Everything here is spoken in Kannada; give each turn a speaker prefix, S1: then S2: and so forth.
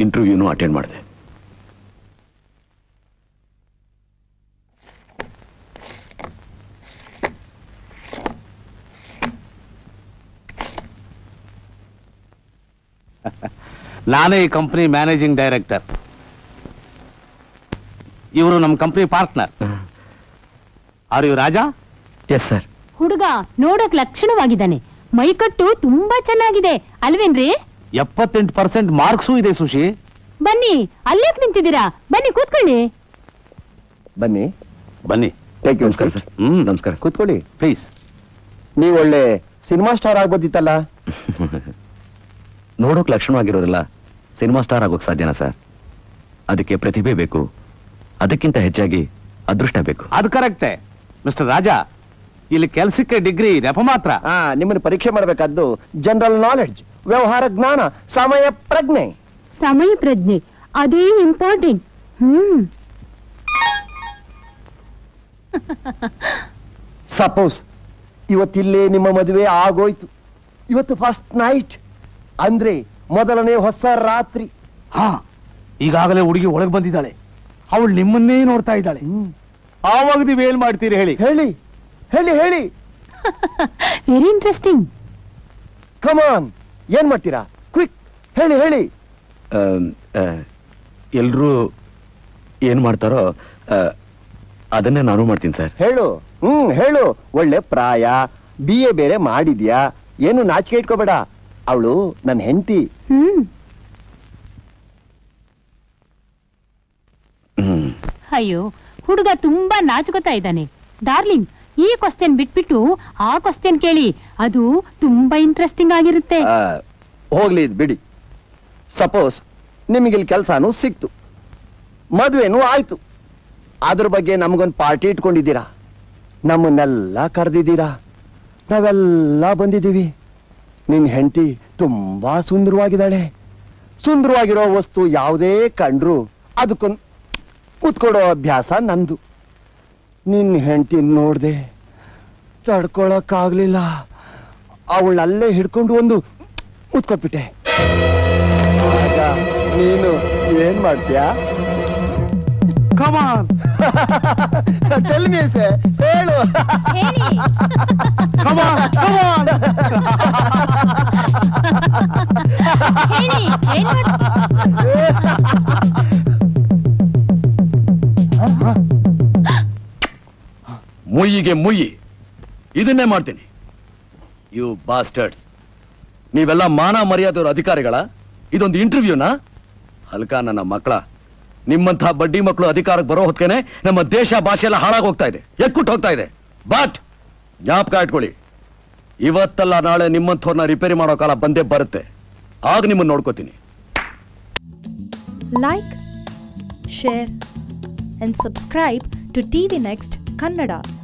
S1: ಇಂಟರ್ವ್ಯೂನು ಅಟೆಂಡ್ ಮಾಡಿದೆ
S2: ನಾನೇ ಈ ಕಂಪ್ನಿ ಮ್ಯಾನೇಜಿಂಗ್ ಡೈರೆಕ್ಟರ್ ಇವರು ನಮ್ಮ company partner R U Raja
S1: S sir
S3: ಹುಡುಗ ನೋಡಕ್ ಲಕ್ಷಣವಾಗಿದ್ದಾನೆ ಮೈಕಟ್ಟು ತುಂಬಾ ಚೆನ್ನಾಗಿದೆ ಅಲ್ವೇನ್ರಿ
S2: ಎಪ್ಪತ್ತೆಂಟು ಪರ್ಸೆಂಟ್ ಮಾರ್ಕ್ಸು ಇದೆ ಸುಶಿ
S3: ಬನ್ನಿ ಅಲ್ಲೇಕ್ ನಿಂತಿದ್ದೀರಾ ಬನ್ನಿ ಕೂತ್ಕೊಳ್ಳಿ
S4: ಬನ್ನಿ
S2: ಬನ್ನಿ
S4: ಥ್ಯಾಂಕ್ ಯು
S1: ನಮಸ್ಕಾರ ಸರ್
S2: ಹ್ಮ್
S1: ನಮಸ್ಕಾರ
S4: ಕೂತ್ಕೊಳ್ಳಿ
S2: ಪ್ಲೀಸ್
S4: ನೀವು ಒಳ್ಳೆ ಸಿನಿಮಾ ಸ್ಟಾರ್ ಆಗ್ಬೋದಿತ್ತಲ್ಲ
S1: ನೋಡೋಕ್ ಲಕ್ಷಣವಾಗಿರೋರೆಲ್ಲ ಸಿನಿಮಾ ಸ್ಟಾರ್ ಆಗೋಕ್ ಸಾಧ್ಯನಾ ಸರ್ ಅದಕ್ಕೆ ಪ್ರತಿಭೆ ಬೇಕು ಅದಕ್ಕಿಂತ ಹೆಚ್ಚಾಗಿ ಅದೃಷ್ಟ ಬೇಕು
S2: ಅದು ಕರೆಕ್ಟೇ ಮಿಸ್ಟರ್ ರಾಜಾ ಇಲ್ಲಿ ಕೆಲ್ಸಕ್ಕೆ ಡಿಗ್ರಿ ನೆಪ ಮಾತ್ರ
S4: ಆ ನಿಮ್ಮನ್ನು ಪರೀಕ್ಷೆ ಮಾಡಬೇಕಾದ್ದು ಜನರಲ್ ನಾಲೆಡ್ಜ್ ವ್ಯವಹಾರ ಜ್ಞಾನ ಸಮಯ ಪ್ರಜ್ಞೆ
S3: ಸಮಯ ಪ್ರಜ್ಞೆ ಅದೇ ಇಂಪಾರ್ಟೆಂಟ್ ಹ್ಮ್
S4: ಸಪೋಸ್ ಇವತ್ತಿಲ್ಲೇ ನಿಮ್ಮ ಮದುವೆ ಆಗೋಯ್ತು ಇವತ್ತು ಫಸ್ಟ್ ನೈಟ್ ಅಂದ್ರೆ ಮೊದಲನೇ ಹೊಸ ರಾತ್ರಿ
S2: ಹಾ ಈಗಾಗಲೇ ಹುಡುಗಿ ಒಳಗೆ ಬಂದಿದ್ದಾಳೆ ಅವಳು ನಿಮ್ಮನ್ನೇ ನೋಡ್ತಾ ಇದ್ದಾಳೆ ಆವಾಗ ನೀವೇನ್ ಮಾಡ್ತೀರಿ ಹೇಳಿ
S4: ಹೇಳಿ ಹೇಳಿ ಹೇಳಿ
S3: ವೆರಿ ಇಂಟ್ರೆಸ್ಟಿಂಗ್
S4: ಕಮಾನ್ ಏನ್ ಮಾಡ್ತೀರಾ ಕ್ವಿಕ್ ಹೇಳಿ ಹೇಳಿ
S1: ಎಲ್ರೂ ಏನ್ ಮಾಡ್ತಾರೋ ಆ, ಅದನ್ನೇ ನಾನು ಮಾಡ್ತೀನಿ ಸರ್
S4: ಹೇಳು ಹ್ಮ್ ಹೇಳು ಒಳ್ಳೆ ಪ್ರಾಯ ಬಿ ಎ ಬೇರೆ ಮಾಡಿದ್ಯಾ ಏನು ನಾಚಿಕೆ ಇಟ್ಕೋಬೇಡ ಅವಳು ನನ್ನ ಹೆಂಡತಿ
S3: ಹ್ಮ್
S1: ಹ್ಮ್
S3: ಅಯ್ಯೋ ಹುಡುಗ ತುಂಬಾ ನಾಚುಕೊತಾ ಇದ್ದಾನೆ ಡಾರ್ಲಿಂಗ್ ಈ ಕ್ವಶನ್ ಬಿಟ್ಬಿಟ್ಟು ಆ ಕ್ವಶನ್ ಕೇಳಿ ಅದು ತುಂಬಾ ಇಂಟ್ರೆಸ್ಟಿಂಗ್ ಆಗಿರುತ್ತೆ
S4: ಆ, ಹೋಗ್ಲಿ ಇದ್ ಬಿಡಿ ಸಪೋಸ್ ನಿಮಗಿಲ್ಲಿ ಕೆಲಸನೂ ಸಿಕ್ತು ಮದುವೆನೂ ಆಯ್ತು ಅದ್ರ ಬಗ್ಗೆ ನಮಗೊಂದು ಪಾರ್ಟಿ ಇಟ್ಕೊಂಡಿದ್ದೀರಾ ನಮ್ಮನ್ನೆಲ್ಲ ಕರೆದಿದ್ದೀರಾ ನಾವೆಲ್ಲ ಬಂದಿದ್ದೀವಿ ನಿನ್ ಹೆಂಡತಿ ತುಂಬಾ ಸುಂದರವಾಗಿದ್ದಾಳೆ ಸುಂದರವಾಗಿರೋ ವಸ್ತು ಯಾವುದೇ ಕಂಡ್ರು ಅದಕ್ಕೊಂದು ಕೂತ್ಕೊಡೋ ಅಭ್ಯಾಸ ನಂದು ನಿನ್ನ ಹೆಂಡತಿ ನೋಡ್ದೆ ತಡ್ಕೊಳಕ್ಕಾಗ್ಲಿಲ್ಲ ಅವಳಲ್ಲೇ ಹಿಡ್ಕೊಂಡು ಒಂದು ಮುತ್ಕೊಟ್ಬಿಟ್ಟೆ ಆಗ ನೀನು ಏನ್ ಮಾಡ್ತೀಯಾ
S2: ಕಮಾನ್
S4: Tell me, sir. ಹೇಳು
S3: ಹೇಳಿ
S2: ಕಮಾನ್ ಕಮಾನ್
S3: ಹೇಳಿ ಏನ್ ಮಾಡ್-
S1: ಮುಯ್ಯಿಗೆ ಮುಯ್ಯಿ ಇದನ್ನೇ ಮಾಡ್ತೀನಿ ಯು ಬಾಸ್ಟರ್ಡ್ಸ್ ನೀವೆಲ್ಲ ಮಾನ ಮರ್ಯಾದೆಯವ್ರ ಅಧಿಕಾರಿಗಳ ಇದೊಂದು ಇಂಟರ್ವ್ಯೂನಾ ಹಲ್ಕ ನನ್ನ ಮಕ್ಕಳ ನಿಮ್ಮಂತಹ ಬಡ್ಡಿ ಮಕ್ಕಳು ಅಧಿಕಾರಕ್ಕೆ ಬರೋ ಹೊತ್ಕೇನೆ ನಮ್ಮ ದೇಶ ಭಾಷೆ ಎಲ್ಲ ಹಾಳಾಗಿ ಹೋಗ್ತಾ ಇದೆ ಎಕ್ಕುಟ್ಟು ಹೋಗ್ತಾ ಇದೆ ಬಟ್ ಜ್ಞಾಪಕ ಇಟ್ಕೊಳ್ಳಿ ಇವತ್ತಲ್ಲ ನಾಳೆ ನಿಮ್ಮಂಥವ್ರನ್ನ ರಿಪೇರಿ ಮಾಡೋ ಕಾಲ ಬಂದೇ ಬರುತ್ತೆ ಆಗ ನಿಮ್ಮನ್ನ ನೋಡ್ಕೋತೀನಿ
S5: like, share, and subscribe to TV Next Kannada.